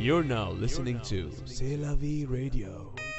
You're now listening to C'est la vie radio.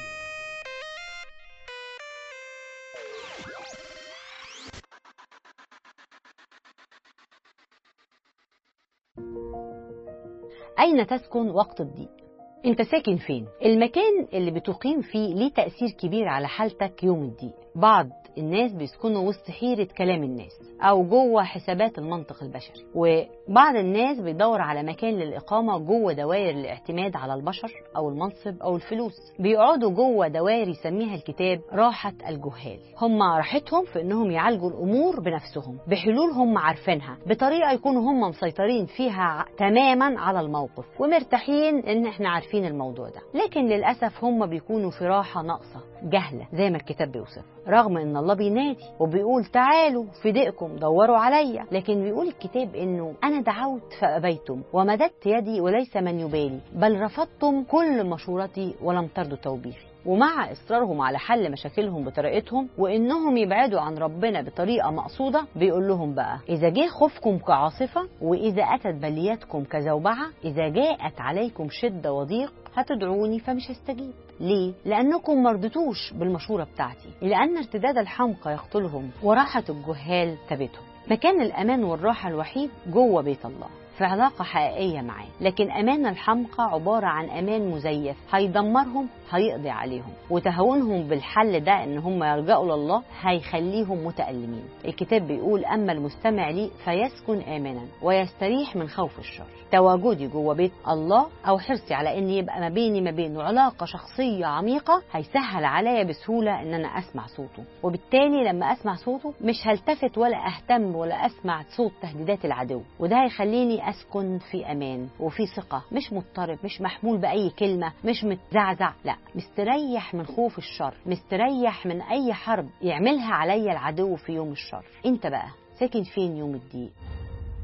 أين تسكن وقت الضيق؟ أنت ساكن فين؟ المكان اللي بتقيم فيه ليه تأثير كبير على حالتك يوم الضيق بعض الناس بيسكنوا وسط حيرة كلام الناس أو جوه حسابات المنطق البشري وبعض الناس بيدور على مكان للإقامة جوه دوائر الاعتماد على البشر أو المنصب أو الفلوس بيقعدوا جوه دوائر يسميها الكتاب راحة الجهال هم راحتهم في إنهم يعالجوا الأمور بنفسهم بحلول هم عارفينها بطريقة يكونوا هم مسيطرين فيها تماما على الموقف ومرتاحين إن إحنا عارفين الموضوع ده لكن للأسف هم بيكونوا في راحة ناقصة جهلة زي ما الكتاب بيوصف رغم ان الله بينادي وبيقول تعالوا فدائكم دوروا عليا لكن بيقول الكتاب انه انا دعوت فابيتم ومددت يدي وليس من يبالي بل رفضتم كل مشورتي ولم ترضوا توبيخي ومع اصرارهم على حل مشاكلهم بطريقتهم وانهم يبعدوا عن ربنا بطريقه مقصوده بيقول لهم بقى اذا جه خوفكم كعاصفه واذا اتت بليتكم كزوبعه اذا جاءت عليكم شده وضيق هتدعوني فمش هستجيب ليه؟ لأنكم مرضتوش بالمشورة بتاعتي لأن ارتداد الحمقى يقتلهم وراحة الجهال تبتهم مكان الأمان والراحة الوحيد جوه بيت الله في علاقة حقيقية معاه لكن أمان الحمقى عبارة عن أمان مزيف هيدمرهم هيقضي عليهم وتهاونهم بالحل ده ان هم يلجأوا لله هيخليهم متألمين الكتاب بيقول أما المستمع لي فيسكن آمنا ويستريح من خوف الشر تواجدي جوه بيت الله أو حرصي على أن يبقى ما بيني ما بينه علاقة شخصية عميقة هيسهل عليا بسهولة أن أنا أسمع صوته وبالتالي لما أسمع صوته مش هلتفت ولا أهتم ولا أسمع صوت تهديدات العدو وده هيخليني أسكن في أمان وفي ثقة مش مضطرب مش محمول بأي كلمة مش متزعزع لا مستريح من خوف الشر مستريح من أي حرب يعملها عليا العدو في يوم الشر انت بقى ساكن فين يوم الضيق